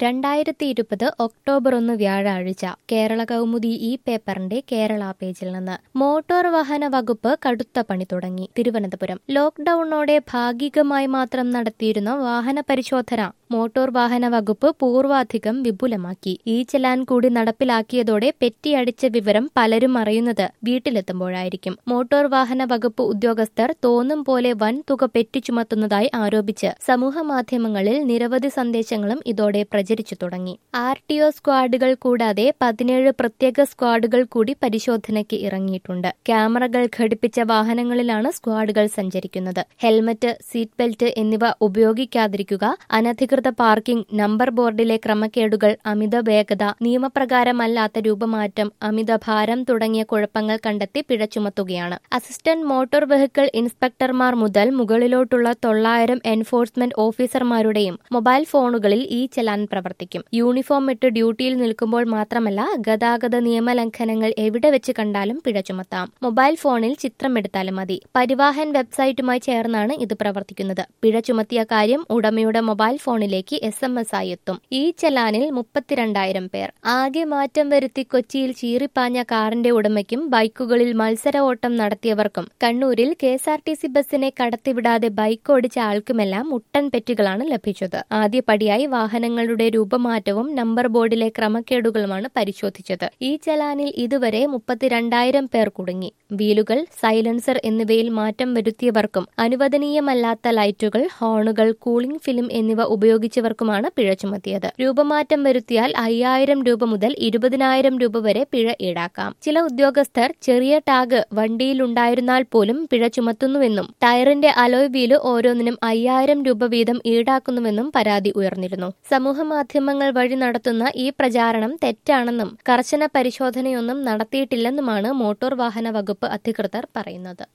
രണ്ടായിരത്തി ഇരുപത് ഒക്ടോബർ ഒന്ന് വ്യാഴാഴ്ച കേരള കൗമുദി ഈ പേപ്പറിന്റെ കേരള പേജിൽ നിന്ന് മോട്ടോർ വാഹന വകുപ്പ് കടുത്ത പണി തുടങ്ങി തിരുവനന്തപുരം ലോക്ഡൌണോടെ ഭാഗികമായി മാത്രം നടത്തിയിരുന്ന വാഹന പരിശോധന മോട്ടോർ വാഹന വകുപ്പ് പൂർവാധികം വിപുലമാക്കി ഈ ചലാൻ കൂടി നടപ്പിലാക്കിയതോടെ പെറ്റിയടിച്ച വിവരം പലരും അറിയുന്നത് വീട്ടിലെത്തുമ്പോഴായിരിക്കും മോട്ടോർ വാഹന വകുപ്പ് ഉദ്യോഗസ്ഥർ തോന്നും പോലെ വൻ തുക പെറ്റി ചുമത്തുന്നതായി ആരോപിച്ച് സമൂഹ മാധ്യമങ്ങളിൽ നിരവധി സന്ദേശങ്ങളും ഇതോടെ പ്രചരിച്ചു തുടങ്ങി ആർ ടി ഒ സ്ക്വാഡുകൾ കൂടാതെ പതിനേഴ് പ്രത്യേക സ്ക്വാഡുകൾ കൂടി പരിശോധനയ്ക്ക് ഇറങ്ങിയിട്ടുണ്ട് ക്യാമറകൾ ഘടിപ്പിച്ച വാഹനങ്ങളിലാണ് സ്ക്വാഡുകൾ സഞ്ചരിക്കുന്നത് ഹെൽമറ്റ് സീറ്റ് ബെൽറ്റ് എന്നിവ ഉപയോഗിക്കാതിരിക്കുക അനധികൃത പാർക്കിംഗ് നമ്പർ ബോർഡിലെ ക്രമക്കേടുകൾ അമിത വേഗത നിയമപ്രകാരമല്ലാത്ത രൂപമാറ്റം അമിത ഭാരം തുടങ്ങിയ കുഴപ്പങ്ങൾ കണ്ടെത്തി പിഴ ചുമത്തുകയാണ് അസിസ്റ്റന്റ് മോട്ടോർ വെഹിക്കിൾ ഇൻസ്പെക്ടർമാർ മുതൽ മുകളിലോട്ടുള്ള തൊള്ളായിരം എൻഫോഴ്സ്മെന്റ് ഓഫീസർമാരുടെയും മൊബൈൽ ഫോണുകളിൽ ഈ ചലാൻ പ്രവർത്തിക്കും യൂണിഫോം ഇട്ട് ഡ്യൂട്ടിയിൽ നിൽക്കുമ്പോൾ മാത്രമല്ല ഗതാഗത നിയമലംഘനങ്ങൾ എവിടെ വെച്ച് കണ്ടാലും പിഴ ചുമത്താം മൊബൈൽ ഫോണിൽ ചിത്രം എടുത്താലും മതി പരിവാഹൻ വെബ്സൈറ്റുമായി ചേർന്നാണ് ഇത് പ്രവർത്തിക്കുന്നത് പിഴ ചുമത്തിയ കാര്യം ഉടമയുടെ മൊബൈൽ ഫോണിലേക്ക് എസ് എം എസ് ആയി എത്തും ഈ ചലാനിൽ മുപ്പത്തിരണ്ടായിരം പേർ ആകെ മാറ്റം വരുത്തി കൊച്ചിയിൽ ചീറിപ്പാഞ്ഞ കാറിന്റെ ഉടമയ്ക്കും ബൈക്കുകളിൽ മത്സര ഓട്ടം നടത്തിയവർക്കും കണ്ണൂരിൽ K S R T C ബസ്സിനെ കടത്തിവിടാതെ ബൈക്ക് ഓടിച്ച ആൾക്കുമെല്ലാം മുട്ടൻ പെറ്റുകളാണ് ലഭിച്ചത് ആദ്യപടിയായി വാഹനങ്ങളുടെ രൂപമാറ്റവും നമ്പർ ബോർഡിലെ ക്രമക്കേടുകളുമാണ് പരിശോധിച്ചത് ഈ ചലാനിൽ ഇതുവരെ മുപ്പത്തിരണ്ടായിരം പേർ കുടുങ്ങി വീലുകൾ സൈലൻസർ എന്നിവയിൽ മാറ്റം വരുത്തിയവർക്കും അനുവദനീയമല്ലാത്ത ലൈറ്റുകൾ ഹോണുകൾ കൂളിംഗ് ഫിലിം എന്നിവ ഉപയോഗിച്ചവർക്കുമാണ് പിഴ ചുമത്തിയത് രൂപമാറ്റം വരുത്തിയാൽ അയ്യായിരം രൂപ മുതൽ ഇരുപതിനായിരം രൂപ വരെ പിഴ ഈടാക്കാം ചില ഉദ്യോഗസ്ഥർ ചെറിയ ടാഗ് വണ്ടിയിലുണ്ടായിരുന്നാൽ പോലും പിഴ ചുമത്തുന്നുവെന്നും ടയറിന്റെ അലോയ് വീല് ഓരോന്നിനും അയ്യായിരം രൂപ വീതം ഈടാക്കുന്നുവെന്നും പരാതി ഉയർന്നിരുന്നു സമൂഹമാധ്യമങ്ങൾ വഴി നടത്തുന്ന ഈ പ്രചാരണം തെറ്റാണെന്നും കർശന പരിശോധനയൊന്നും നടത്തിയിട്ടില്ലെന്നുമാണ് മോട്ടോർ വാഹന വകുപ്പ് അധികൃതർ പറയുന്നത്